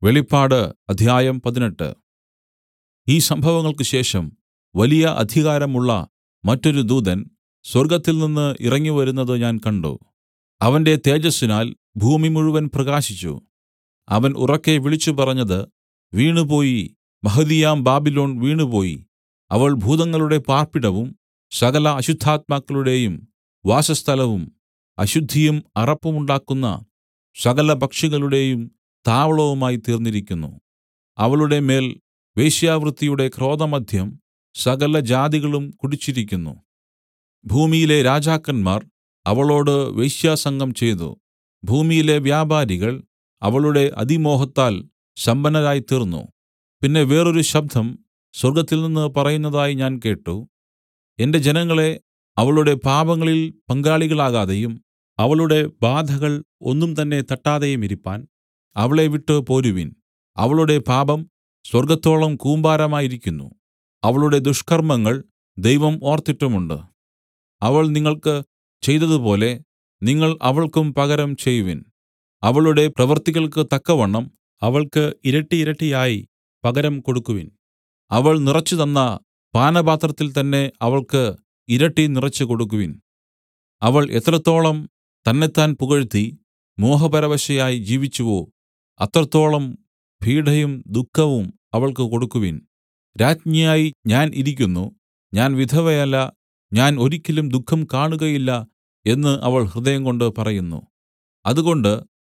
വെളിപ്പാട് അധ്യായം പതിനെട്ട് ഈ സംഭവങ്ങൾക്ക് ശേഷം വലിയ അധികാരമുള്ള മറ്റൊരു ദൂതൻ സ്വർഗ്ഗത്തിൽനിന്ന് ഇറങ്ങിവരുന്നത് ഞാൻ കണ്ട് അവന്റെ തേജസ്സിനാൽ ഭൂമി മുഴുവൻ പ്രകാശിച്ചു അവൻ ഉറക്കെ വിളിച്ചുപറഞ്ഞത് വീണുപോയി മഹതിയാം ബാബിലോൺ വീണുപോയി അവൾ ഭൂതങ്ങളുടെ പാർപ്പിടവും സകല അശുദ്ധാത്മാക്കളുടെയും വാസസ്ഥലവും അശുദ്ധിയും അറപ്പുമുണ്ടാക്കുന്ന സകല പക്ഷികളുടെയും താവളവുമായി തീർന്നിരിക്കുന്നു അവളുടെ മേൽ വേശ്യാവൃത്തിയുടെ ക്രോധമദ്യം സകല ജാതികളും കുടിച്ചിരിക്കുന്നു ഭൂമിയിലെ രാജാക്കന്മാർ അവളോട് വേശ്യാസംഗം ചെയ്തു ഭൂമിയിലെ വ്യാപാരികൾ അവളുടെ അതിമോഹത്താൽ സമ്പന്നരായിത്തീർന്നു പിന്നെ വേറൊരു ശബ്ദം സ്വർഗ്ഗത്തിൽനിന്ന് പറയുന്നതായി ഞാൻ കേട്ട് എന്റെ ജനങ്ങളെ അവളുടെ പാപങ്ങളിൽ പങ്കാളികളാകാതെയും അവളുടെ ബാധകൾ ഒന്നും തന്നെ തട്ടാതെയുമിരിപ്പാൻ അവളെ വിട്ടു പോരുവിൻ അവളുടെ പാപം സ്വർഗ്ഗത്തോളം കൂമ്പാരമായിരിക്കുന്നു അവളുടെ ദുഷ്കർമ്മങ്ങൾ ദൈവം ഓർത്തിട്ടുമുണ്ട് അവൾ നിങ്ങൾക്ക് ചെയ്തതുപോലെ നിങ്ങൾ അവൾക്കും പകരം ചെയ്‌വിൻ അവളുടെ പ്രവൃത്തികൾക്ക് തക്കവണ്ണം അവൾക്ക് ഇരട്ടി ഇരട്ടിയായി പകരം കൊടുക്കുവിൻ അവൾ നിറച്ചുതന്ന പാനപാത്രത്തിൽ തന്നെ അവൾക്ക് ഇരട്ടി നിറച്ച് കൊടുക്കുവിൻ അവൾ എത്രത്തോളം തന്നെത്താൻ പുകഴ്ത്തി മോഹപരവശയായി ജീവിച്ചുവോ അത്രത്തോളം പീഢയും ദുഃഖവും അവൾക്ക് കൊടുക്കുവിൻ രാജ്ഞിയായി ഞാൻ ഇരിക്കുന്നു ഞാൻ വിധവയല്ല ഞാൻ ഒരിക്കലും ദുഃഖം കാണുകയില്ല എന്ന് അവൾ ഹൃദയംകൊണ്ട് പറയുന്നു അതുകൊണ്ട്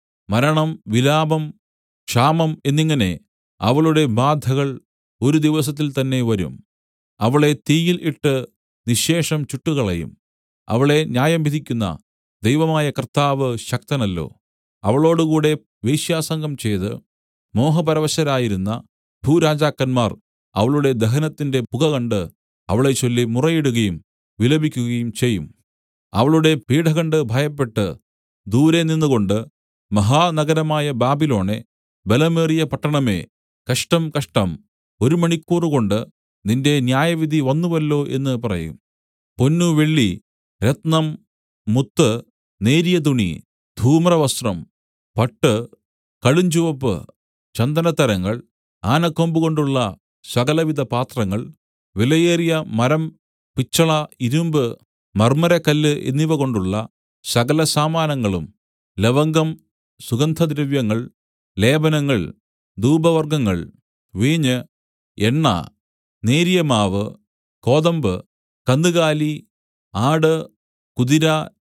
മരണം വിലാപം ക്ഷാമം എന്നിങ്ങനെ അവളുടെ ബാധകൾ ഒരു ദിവസത്തിൽ തന്നെ വരും അവളെ തീയിൽ ഇട്ട് നിശ്ശേഷം ചുട്ടുകളയും അവളെ ന്യായം വിധിക്കുന്ന ദൈവമായ കർത്താവ് ശക്തനല്ലോ അവളോടുകൂടെ വേശ്യാസംഗം ചെയ്ത് മോഹപരവശരായിരുന്ന ഭൂരാജാക്കന്മാർ അവളുടെ ദഹനത്തിന്റെ പുക കണ്ട് അവളെച്ചൊല്ലി മുറയിടുകയും വിലപിക്കുകയും ചെയ്യും അവളുടെ പീഢ കണ്ട് ഭയപ്പെട്ട് ദൂരെ നിന്നുകൊണ്ട് മഹാനഗരമായ ബാബിലോണേ ബലമേറിയ പട്ടണമേ കഷ്ടം കഷ്ടം ഒരു മണിക്കൂറുകൊണ്ട് നിന്റെ ന്യായവിധി വന്നുവല്ലോ എന്ന് പറയും പൊന്നു വെള്ളി രത്നം മുത്ത് നേരിയ തുണി ധൂമ്രവസ്ത്രം പട്ട് കടുഞ്ചുവപ്പ് ചന്ദനത്തരങ്ങൾ ആനക്കൊമ്പുകൊണ്ടുള്ള സകലവിധ പാത്രങ്ങൾ വിലയേറിയ മരം പിച്ചള ഇരുമ്പ് മർമ്മരക്കല്ല് എന്നിവ കൊണ്ടുള്ള സകല സാമാനങ്ങളും ലവംഗം സുഗന്ധദ്രവ്യങ്ങൾ ലേപനങ്ങൾ ധൂപവർഗ്ഗങ്ങൾ വീഞ്ഞ് എണ്ണ നേരിയ മാവ് കോതമ്പ് കന്നുകാലി ആട് കുതിര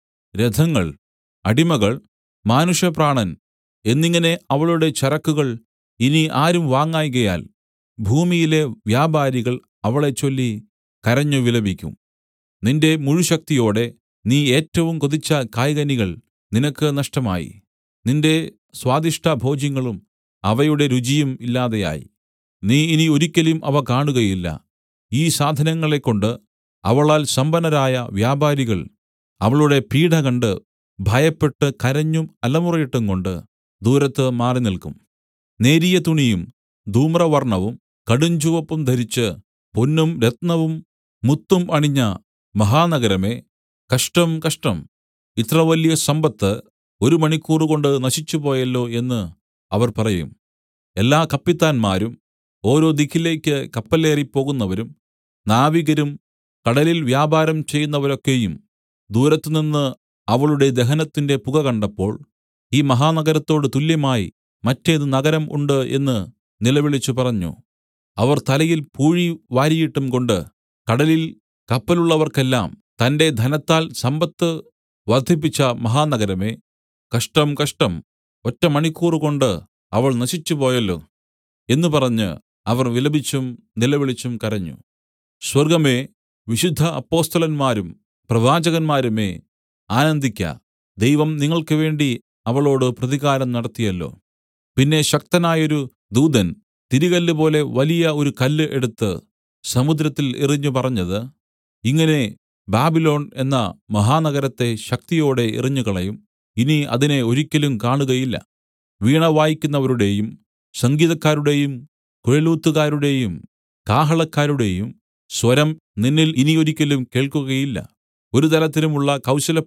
രഥങ്ങൾ അടിമകൾ മാനുഷപ്രാണൻ എന്നിങ്ങനെ അവളുടെ ചരക്കുകൾ ഇനി ആരും വാങ്ങായ്കയാൽ ഭൂമിയിലെ വ്യാപാരികൾ അവളെച്ചൊല്ലി കരഞ്ഞു വിലപിക്കും നിന്റെ മുഴുശക്തിയോടെ നീ ഏറ്റവും കൊതിച്ച കായ്കനികൾ നിനക്ക് നഷ്ടമായി നിന്റെ സ്വാദിഷ്ടഭോജ്യങ്ങളും അവയുടെ രുചിയും ഇല്ലാതെയായി നീ ഇനി ഒരിക്കലും അവ കാണുകയില്ല ഈ സാധനങ്ങളെക്കൊണ്ട് അവളാൽ സമ്പന്നരായ വ്യാപാരികൾ അവളുടെ പീഢ കണ്ട് ഭയപ്പെട്ട് കരഞ്ഞും അലമുറയിട്ടും കൊണ്ട് ദൂരത്ത് മാറി നിൽക്കും നേരിയ തുണിയും ധൂമ്രവർണ്ണവും കടുഞ്ചുവപ്പും ധരിച്ച് പൊന്നും രത്നവും മുത്തും അണിഞ്ഞ മഹാനഗരമേ കഷ്ടം കഷ്ടം ഇത്ര വലിയ സമ്പത്ത് ഒരു മണിക്കൂറുകൊണ്ട് നശിച്ചുപോയല്ലോ എന്ന് അവർ പറയും എല്ലാ കപ്പിത്താന്മാരും ഓരോ ദിക്കിലേക്ക് കപ്പലേറി പോകുന്നവരും നാവികരും കടലിൽ വ്യാപാരം ചെയ്യുന്നവരൊക്കെയും ദൂരത്തുനിന്ന് അവളുടെ ദഹനത്തിന്റെ പുക കണ്ടപ്പോൾ ഈ മഹാനഗരത്തോട് തുല്യമായി മറ്റേത് നഗരം ഉണ്ട് എന്ന് നിലവിളിച്ചു പറഞ്ഞു അവർ തലയിൽ പൂഴി വാരിയിട്ടും കൊണ്ട് കടലിൽ കപ്പലുള്ളവർക്കെല്ലാം തന്റെ ധനത്താൽ സമ്പത്ത് വർദ്ധിപ്പിച്ച മഹാനഗരമേ കഷ്ടം കഷ്ടം ഒറ്റ മണിക്കൂറുകൊണ്ട് അവൾ നശിച്ചുപോയല്ലോ എന്ന് പറഞ്ഞ് അവർ വിലപിച്ചും നിലവിളിച്ചും കരഞ്ഞു സ്വർഗ്ഗമേ വിശുദ്ധ അപ്പൊസ്തലന്മാരും പ്രവാചകന്മാരുമേ ആനന്ദിക്ക ദൈവം നിങ്ങൾക്ക് വേണ്ടി അവളോട് പ്രതികാരം നടത്തിയല്ലോ പിന്നെ ശക്തനായൊരു ദൂതൻ തിരികല്ല് പോലെ വലിയ ഒരു കല്ല് എടുത്ത് സമുദ്രത്തിൽ എറിഞ്ഞു പറഞ്ഞത് ഇങ്ങനെ ബാബിലോൺ എന്ന മഹാനഗരത്തെ ശക്തിയോടെ എറിഞ്ഞുകളയും ഇനി അതിനെ ഒരിക്കലും കാണുകയില്ല വീണ വായിക്കുന്നവരുടെയും സംഗീതക്കാരുടെയും കുഴലൂത്തുകാരുടെയും കാഹളക്കാരുടെയും സ്വരം നിന്നിൽ ഇനി ഒരിക്കലും കേൾക്കുകയില്ല ഒരു തരത്തിലുമുള്ള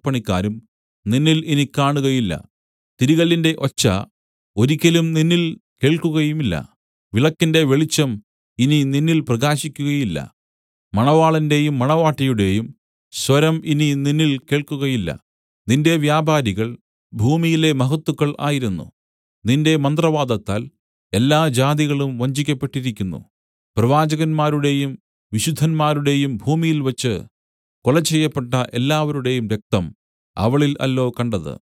കൗശലപ്പണിക്കാരും നിന്നിൽ ഇനി കാണുകയില്ല തിരികല്ലിന്റെ ഒച്ച ഒരിക്കലും നിന്നിൽ കേൾക്കുകയുമില്ല വിളക്കിന്റെ വെളിച്ചം ഇനി നിന്നിൽ പ്രകാശിക്കുകയില്ല മണവാളന്റെയും മണവാട്ടിയുടെയും സ്വരം ഇനി നിന്നിൽ കേൾക്കുകയില്ല നിന്റെ വ്യാപാരികൾ ഭൂമിയിലെ മഹത്തുക്കൾ ആയിരുന്നു നിന്റെ മന്ത്രവാദത്താൽ എല്ലാ ജാതികളും വഞ്ചിക്കപ്പെട്ടിരിക്കുന്നു പ്രവാചകന്മാരുടെയും വിശുദ്ധന്മാരുടെയും ഭൂമിയിൽവച്ച് കൊല ചെയ്യപ്പെട്ട എല്ലാവരുടെയും രക്തം അവളിൽ അല്ലോ കണ്ടത്